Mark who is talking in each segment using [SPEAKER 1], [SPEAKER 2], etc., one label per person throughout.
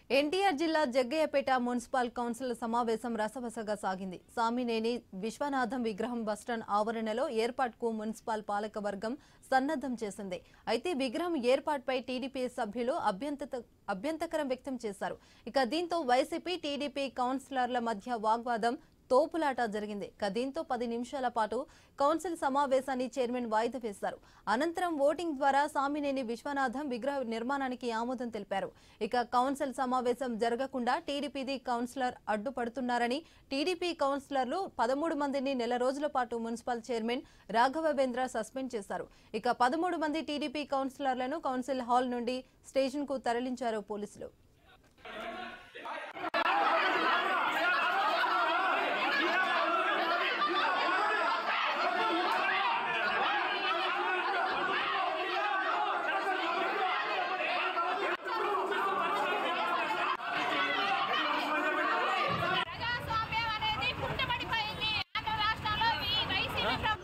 [SPEAKER 1] ఎన్టీఆర్ జిల్లా Jaggayyapeta municipal council సమావేశం రసవసగా సాగింది సామినేని విశ్వనాథం విగ్రహం బస్టాండ్ ఆవరణలో ఏర్పాటుకు మున్సిపల్ పాలక వర్గం సన్నద్దం చేసింది అయితే విగ్రహం ఏర్పాటుపై టీడీపీ సభ్యులు అభ్యంతత అభ్యంతకరం వ్యక్తం చేశారు ఇక దీంతో వైసీపీ టీడీపీ కౌన్సిలర్ల మధ్య వాగ్వాదం తోపులాట జరిగింది ఇక దీంతో పది నిమిషాల పాటు కౌన్సిల్ సమావేశాన్ని చైర్మన్ వాయిదా వేశారు అనంతరం ఓటింగ్ ద్వారా సామినేని విశ్వనాథం విగ్రహ నిర్మాణానికి ఆమోదం తెలిపారు ఇక కౌన్సిల్ సమావేశం జరగకుండా టీడీపీది కౌన్సిలర్ అడ్డుపడుతున్నారని టీడీపీ కౌన్సిలర్లు పదమూడు మందిని నెల రోజుల పాటు మున్సిపల్ చైర్మన్ రాఘవేంద్ర సస్పెండ్ చేశారు ఇక పదమూడు మంది టీడీపీ కౌన్సిలర్లను కౌన్సిల్ హాల్ నుండి స్టేషన్కు తరలించారు పోలీసులు
[SPEAKER 2] ప్రజాస్వామ్యం అనేది కుంటుపడిపోయింది ఆంధ్ర రాష్ట్రంలో ఈ వైసీపీ ప్రభుత్వం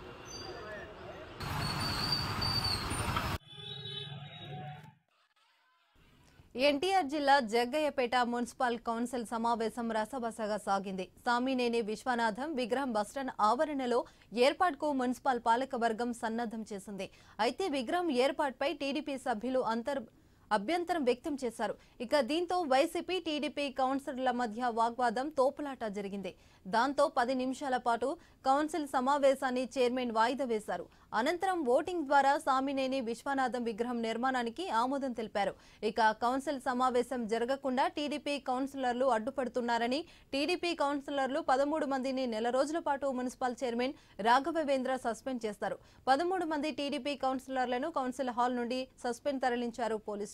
[SPEAKER 1] ఎన్టీఆర్ జిల్లా జగ్గయ్యపేట మున్సిపల్ కౌన్సిల్ సమావేశం రసబసగా సాగింది సామినేని విశ్వనాథం విగ్రహం బస్టాండ్ ఆవరణలో ఏర్పాటుకు మున్సిపల్ పాలక వర్గం సన్నద్దం చేసింది అయితే విగ్రహం ఏర్పాటుపై టీడీపీ సభ్యులు అంతర్ అభ్యంతరం వ్యక్తం చేశారు ఇక దీంతో వైసీపీ టీడీపీ కౌన్సిలర్ల మధ్య వాగ్వాదం తోపులాట జరిగింది దాంతో పది నిమిషాల పాటు కౌన్సిల్ సమావేశాన్ని చైర్మన్ వాయిదా వేశారు అనంతరం ఓటింగ్ ద్వారా సామినేని విశ్వనాథం విగ్రహం నిర్మాణానికి ఆమోదం తెలిపారు ఇక కౌన్సిల్ సమావేశం జరగకుండా టీడీపీ కౌన్సిలర్లు అడ్డుపడుతున్నారని టీడీపీ కౌన్సిలర్లు పదమూడు మందిని నెల రోజుల పాటు మున్సిపల్ చైర్మన్ రాఘవేంద్ర సస్పెండ్ చేస్తారు పదమూడు మంది టీడీపీ కౌన్సిలర్లను కౌన్సిల్ హాల్ నుండి సస్పెండ్ తరలించారు పోలీసులు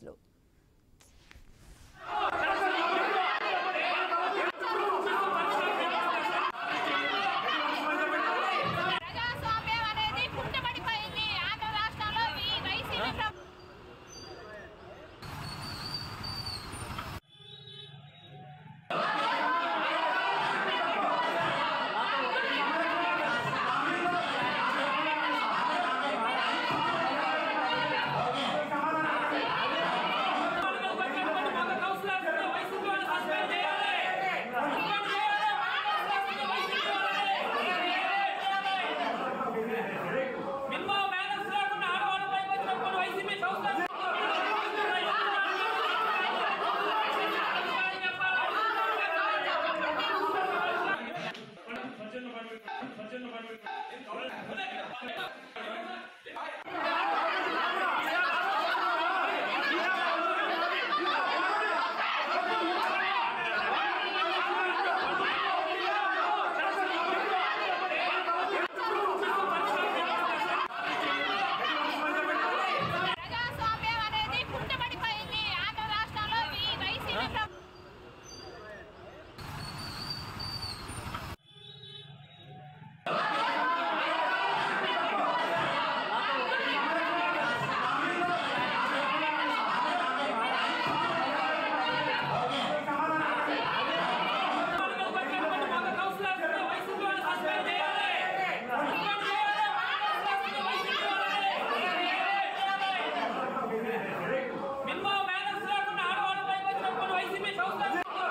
[SPEAKER 2] ప్రజాస్వామ్యం అనేది కుంటుపడిపోయింది ఆంధ్ర రాష్ట్రంలో ఈ వైసీపీ ప్రభుత్వం
[SPEAKER 3] మినిమం బ్యాలెన్స్ లేకుండా ఆడవాళ్ళ పైకి వచ్చినప్పుడు వైసీపీ సంస్థ
[SPEAKER 2] ప్రజాస్వామ్యం అనేది కుంటుపడిపోయింది ఆంధ్ర రాష్ట్రంలో ఈ వైసీపీ ప్రభుత్వం
[SPEAKER 3] వైసీపీ వాళ్ళు సస్పెండ్ చేయాలి మినిమం బ్యాలెన్స్ లేకుండా ఆడవాళ్ళ పైకి వచ్చినప్పుడు వైసీపీ సంస్థ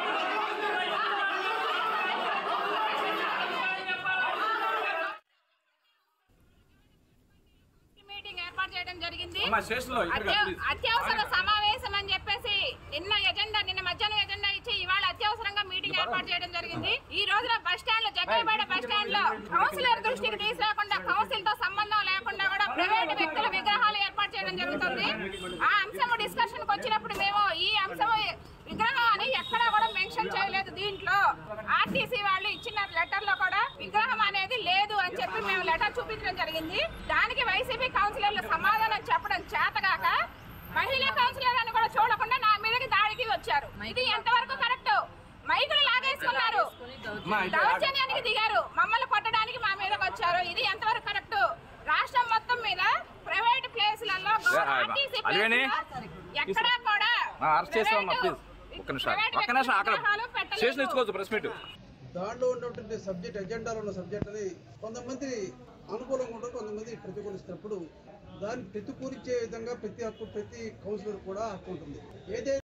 [SPEAKER 2] మీటింగ్ ఏర్పాటు చేయడం జరిగింది
[SPEAKER 4] అమ్మా, స్టేషన్లో ఇక్కడ
[SPEAKER 2] అత్యవ-
[SPEAKER 4] ప్లీజ్.
[SPEAKER 2] అత్యవసర సమావేశం అని చెప్పేసి నిన్న ఎజెండా నిన్న మధ్యాహ్నం ఎజెండా ఇచ్చి ఇవాళ అత్యవసరంగా మీటింగ్ ఏర్పాటు చేయడం జరిగింది ఈ రోజున బస్ స్టాండ్ లో జగ్గైపేట బస్ స్టాండ్ లో కౌన్సిలర్ దృష్టికి తీసుకురాకుండా కౌన్సిల్ తో సంబంధం లేకుండా కూడా ప్రైవేట్ వ్యక్తుల విగ్రహాలు ఏర్పాటు చేయడం జరుగుతుంది ఆ అంశం డిస్కషన్ కి వచ్చినప్పుడు మేము ఈ అంశం విగ్రహం అని ఎక్కడా కూడా మెన్షన్ చేయలేదు దీంట్లో ఆర్టీసీ వాళ్ళు ఇచ్చిన లెటర్ లో కూడా విగ్రహం అనేది లేదు అని చెప్పి మేము లెటర్ చూపించడం జరిగింది దానికి వైసీపీ కౌన్సిలర్లు సమాధానం చెప్పడం చేతగాక మహిళా కౌన్సిలర్ అని కూడా చూడకుండా నా మీదకి దాడికి వచ్చారు ఇది ఎంతవరకు కరెక్ట్ మైకులు లాగేసుకున్నారు
[SPEAKER 4] అమ్మా, ఇది
[SPEAKER 2] దౌర్జన్యానికి దిగారు మమ్మల్ని కొట్టడానికి మా మీదకి వచ్చారు ఇది ఎంతవరకు కరెక్ట్ రాష్ట్రం మొత్తం మీద ప్రైవేట్ ప్లేసులలో
[SPEAKER 4] ఏ, ఆ,
[SPEAKER 2] ఆర్టీసీ
[SPEAKER 4] అలివేణి?
[SPEAKER 2] ఎక్కడా కూడా
[SPEAKER 4] ఆ, అరెస్ట్ చేస్తామమ్మా
[SPEAKER 2] ప్రైవేటు-
[SPEAKER 4] ప్లీజ్ ఒక్క నిమిషం
[SPEAKER 2] ప్రైవేట్
[SPEAKER 4] ఒక్క నిమిషం అక్కడ
[SPEAKER 2] విగ్రహాలు పెట్టలేదు.
[SPEAKER 4] స్టేషన్ ఇచ్చుకోవచ్చు ప్రెస్ మీట్
[SPEAKER 5] దాంట్లో ఉన్నటువంటి సబ్జెక్ట్ ఎజెండాలో ఉన్న సబ్జెక్ట్ అని కొంతమంది అనుకూలంగా ఉంటారు కొంతమంది ప్రతికూలిస్తున్నప్పుడు దాన్ని ప్రతికూలించే విధంగా ప్రతి హక్కు ప్రతి కౌన్సిలర్ కూడా హక్కు ఉంటుంది ఏదైతే